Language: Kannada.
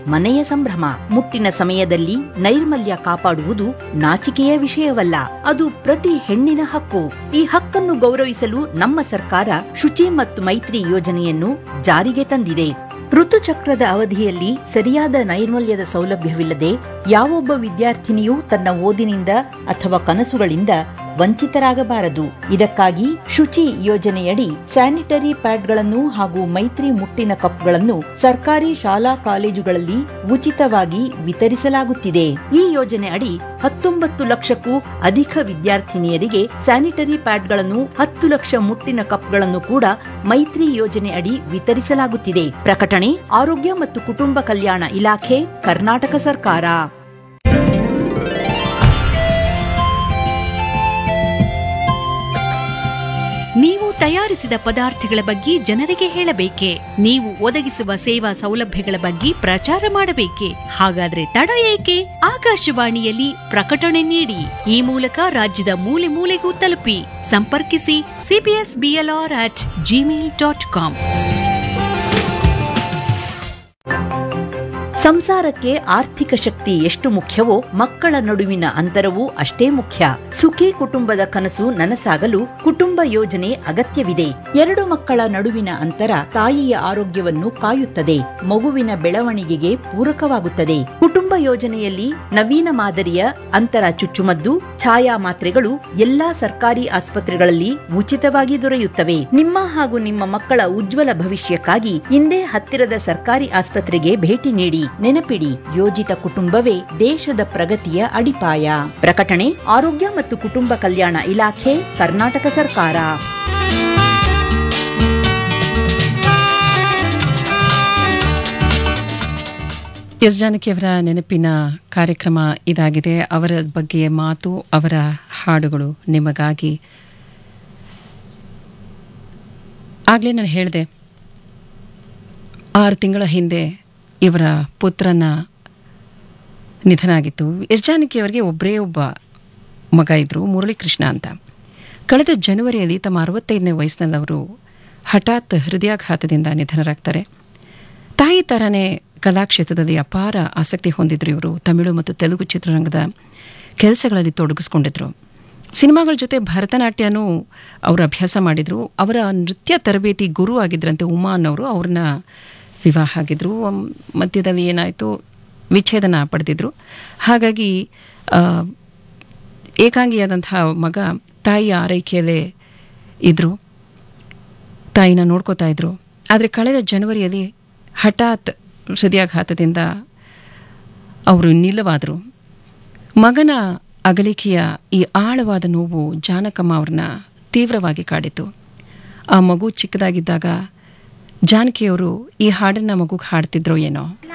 ಮನೆಯ ಸಂಭ್ರಮ ಮುಟ್ಟಿನ ಸಮಯದಲ್ಲಿ ನೈರ್ಮಲ್ಯ ಕಾಪಾಡುವುದು ನಾಚಿಕೆಯ ವಿಷಯವಲ್ಲ ಅದು ಪ್ರತಿ ಹೆಣ್ಣಿನ ಹಕ್ಕು ಈ ಹಕ್ಕನ್ನು ಗೌರವಿಸಲು ನಮ್ಮ ಸರ್ಕಾರ ಶುಚಿ ಮತ್ತು ಮೈತ್ರಿ ಯೋಜನೆಯನ್ನು ಜಾರಿಗೆ ತಂದಿದೆ ಋತುಚಕ್ರದ ಅವಧಿಯಲ್ಲಿ ಸರಿಯಾದ ನೈರ್ಮಲ್ಯದ ಸೌಲಭ್ಯವಿಲ್ಲದೆ ಯಾವೊಬ್ಬ ವಿದ್ಯಾರ್ಥಿನಿಯೂ ತನ್ನ ಓದಿನಿಂದ ಅಥವಾ ಕನಸುಗಳಿಂದ ವಂಚಿತರಾಗಬಾರದು ಇದಕ್ಕಾಗಿ ಶುಚಿ ಯೋಜನೆಯಡಿ ಸ್ಯಾನಿಟರಿ ಪ್ಯಾಡ್ಗಳನ್ನು ಹಾಗೂ ಮೈತ್ರಿ ಮುಟ್ಟಿನ ಕಪ್ಗಳನ್ನು ಸರ್ಕಾರಿ ಶಾಲಾ ಕಾಲೇಜುಗಳಲ್ಲಿ ಉಚಿತವಾಗಿ ವಿತರಿಸಲಾಗುತ್ತಿದೆ ಈ ಯೋಜನೆ ಅಡಿ ಹತ್ತೊಂಬತ್ತು ಲಕ್ಷಕ್ಕೂ ಅಧಿಕ ವಿದ್ಯಾರ್ಥಿನಿಯರಿಗೆ ಸ್ಯಾನಿಟರಿ ಪ್ಯಾಡ್ಗಳನ್ನು ಹತ್ತು ಲಕ್ಷ ಮುಟ್ಟಿನ ಕಪ್ಗಳನ್ನು ಕೂಡ ಮೈತ್ರಿ ಯೋಜನೆ ಅಡಿ ವಿತರಿಸಲಾಗುತ್ತಿದೆ ಪ್ರಕಟಣೆ ಆರೋಗ್ಯ ಮತ್ತು ಕುಟುಂಬ ಕಲ್ಯಾಣ ಇಲಾಖೆ ಕರ್ನಾಟಕ ಸರ್ಕಾರ ನೀವು ತಯಾರಿಸಿದ ಪದಾರ್ಥಗಳ ಬಗ್ಗೆ ಜನರಿಗೆ ಹೇಳಬೇಕೆ ನೀವು ಒದಗಿಸುವ ಸೇವಾ ಸೌಲಭ್ಯಗಳ ಬಗ್ಗೆ ಪ್ರಚಾರ ಮಾಡಬೇಕೆ ಹಾಗಾದ್ರೆ ತಡ ಏಕೆ ಆಕಾಶವಾಣಿಯಲ್ಲಿ ಪ್ರಕಟಣೆ ನೀಡಿ ಈ ಮೂಲಕ ರಾಜ್ಯದ ಮೂಲೆ ಮೂಲೆಗೂ ತಲುಪಿ ಸಂಪರ್ಕಿಸಿ CBS BLR at Gmail dot com ಸಂಸಾರಕ್ಕೆ ಆರ್ಥಿಕ ಶಕ್ತಿ ಎಷ್ಟು ಮುಖ್ಯವೋ ಮಕ್ಕಳ ನಡುವಿನ ಅಂತರವೂ ಅಷ್ಟೇ ಮುಖ್ಯ ಸುಖಿ ಕುಟುಂಬದ ಕನಸು ನನಸಾಗಲು ಕುಟುಂಬ ಯೋಜನೆ ಅಗತ್ಯವಿದೆ ಎರಡು ಮಕ್ಕಳ ನಡುವಿನ ಅಂತರ ತಾಯಿಯ ಆರೋಗ್ಯವನ್ನು ಕಾಯುತ್ತದೆ ಮಗುವಿನ ಬೆಳವಣಿಗೆಗೆ ಪೂರಕವಾಗುತ್ತದೆ ಕುಟುಂಬ ಯೋಜನೆಯಲ್ಲಿ ನವೀನ ಮಾದರಿಯ ಅಂತರ ಚುಚ್ಚುಮದ್ದು ಛಾಯಾ ಮಾತ್ರೆಗಳು ಎಲ್ಲಾ ಸರ್ಕಾರಿ ಆಸ್ಪತ್ರೆಗಳಲ್ಲಿ ಉಚಿತವಾಗಿ ದೊರೆಯುತ್ತವೆ ನಿಮ್ಮ ಹಾಗೂ ನಿಮ್ಮ ಮಕ್ಕಳ ಉಜ್ವಲ ಭವಿಷ್ಯಕ್ಕಾಗಿ ಇಂದೇ ಹತ್ತಿರದ ಸರ್ಕಾರಿ ಆಸ್ಪತ್ರೆಗೆ ಭೇಟಿ ನೀಡಿ ನೆನಪಿಡಿ ಯೋಜಿತ ಕುಟುಂಬವೇ ದೇಶದ ಪ್ರಗತಿಯ ಅಡಿಪಾಯ ಪ್ರಕಟಣೆ ಆರೋಗ್ಯ ಮತ್ತು ಕುಟುಂಬ ಕಲ್ಯಾಣ ಇಲಾಖೆ ಕರ್ನಾಟಕ ಸರ್ಕಾರ ಎಸ್ ಜಾನಕಿಯವರ ನೆನಪಿನ ಕಾರ್ಯಕ್ರಮ ಇದಾಗಿದೆ ಅವರ ಬಗ್ಗೆ ಮಾತು ಅವರ ಹಾಡುಗಳು ನಿಮಗಾಗಿ ಆಗಲೇ ನಾನು ಹೇಳಿದೆ ಆರು ತಿಂಗಳ ಹಿಂದೆ ಇವರ ಪುತ್ರನ ನಿಧನ ಆಗಿತ್ತು ಎಸ್ ಜಾನಕಿಯವರಿಗೆ ಒಬ್ಬರೇ ಒಬ್ಬ ಮಗ ಇದ್ರು ಮುರಳೀಕೃಷ್ಣ ಅಂತ ಕಳೆದ ಜನವರಿಯಲ್ಲಿ ತಮ್ಮ ಅರವತ್ತೈದನೇ ವಯಸ್ಸಿನಲ್ಲಿ ಅವರು ಹಠಾತ್ ಹೃದಯಾಘಾತದಿಂದ ನಿಧನರಾಗ್ತಾರೆ ತಾಯಿ ಥರನೇ ಕಲಾಕ್ಷೇತ್ರದಲ್ಲಿ ಅಪಾರ ಆಸಕ್ತಿ ಹೊಂದಿದ್ರು ಇವರು ತಮಿಳು ಮತ್ತು ತೆಲುಗು ಚಿತ್ರರಂಗದ ಕೆಲಸಗಳಲ್ಲಿ ತೊಡಗಿಸ್ಕೊಂಡಿದ್ರು ಸಿನಿಮಾಗಳ ಜೊತೆ ಭರತನಾಟ್ಯನೂ ಅವರು ಅಭ್ಯಾಸ ಮಾಡಿದ್ರು ಅವರ ನೃತ್ಯ ತರಬೇತಿ ಗುರು ಆಗಿದ್ರಂತೆ ಉಮಾ ಅನ್ನೋರು ಅವ್ರನ್ನ ವಿವಾಹ ಆಗಿದ್ರು ಅಮ್, ಮಧ್ಯದಲ್ಲಿ ಏನಾಯಿತು ವಿಚ್ಛೇದನ ಪಡೆದಿದ್ರು ಹಾಗಾಗಿ ಆ, ಏಕಾಂಗಿಯಾದಂತಹ ಮಗ ತಾಯಿಯ ಆರೈಕೆಯಲ್ಲೇ ಇದ್ರು ತಾಯಿನ ನೋಡ್ಕೋತಾ ಇದ್ರು ಆದರೆ ಕಳೆದ ಜನವರಿಯಲ್ಲಿ ಹಠಾತ್ ಹೃದಯಾಘಾತದಿಂದ ಅವರು ನಿಲ್ಲವಾದರು ಮಗನ ಅಗಲಿಕೆಯ ಈ ಆಳವಾದ ನೋವು ಜಾನಕಮ್ಮ ಅವ್ರನ್ನ ತೀವ್ರವಾಗಿ ಕಾಡಿತು ಆ ಮಗು ಚಿಕ್ಕದಾಗಿದ್ದಾಗ ಜಾನಕಿಯವರು ಈ ಹಾಡನ್ನ ಮಗುಗೆ ಹಾಡ್ತಿದ್ರೋ ಏನೋ